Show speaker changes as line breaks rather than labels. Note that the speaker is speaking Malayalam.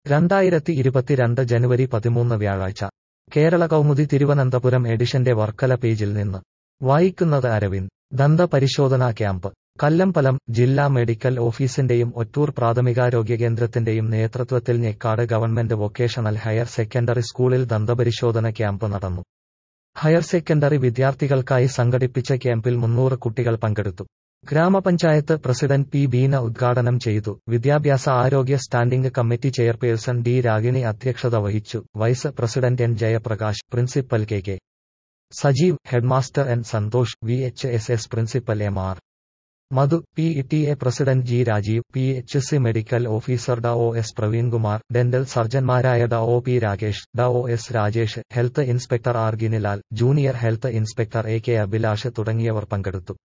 രണ്ടായിരത്തി ഇരുപത്തിരണ്ട് ജനുവരി പതിമൂന്ന് വ്യാഴാഴ്ച കേരള കൗമുദി തിരുവനന്തപുരം എഡിഷന്റെ വർക്കല പേജിൽ നിന്ന് വായിക്കുന്നത് അരവിന്ദ് ദന്ത പരിശോധനാ ക്യാമ്പ് കല്ലമ്പലം ജില്ലാ മെഡിക്കൽ ഓഫീസിന്റെയും ഒറ്റൂർ പ്രാഥമികാരോഗ്യ കേന്ദ്രത്തിന്റെയും നേതൃത്വത്തിൽ Njekkad government vocational higher secondary സ്കൂളിൽ ദന്തപരിശോധന ക്യാമ്പ് നടന്നു ഹയർ സെക്കൻഡറി വിദ്യാർത്ഥികൾക്കായി സംഘടിപ്പിച്ച ക്യാമ്പിൽ മുന്നൂറ് കുട്ടികൾ പങ്കെടുത്തു ഗ്രാമപഞ്ചായത്ത് പ്രസിഡന്റ് പി ബീന ഉദ്ഘാടനം ചെയ്തു വിദ്യാഭ്യാസ ആരോഗ്യ standing committee chairperson D Ragini അധ്യക്ഷത വഹിച്ചു vice president N Jayaprakash principal K K Sajeev headmaster N Santhosh V H S S principal M R Madhu P T A president G Rajeev P H C medical officer ഡ ഒ എസ് പ്രവീൺകുമാർ ഡെന്റൽ സർജൻമാരായ ഡ ഒ പി രാകേഷ് ഡ ഒ S Rajesh health inspector R Ginilal junior health inspector A K Abhilash തുടങ്ങിയവർ പങ്കെടുത്തു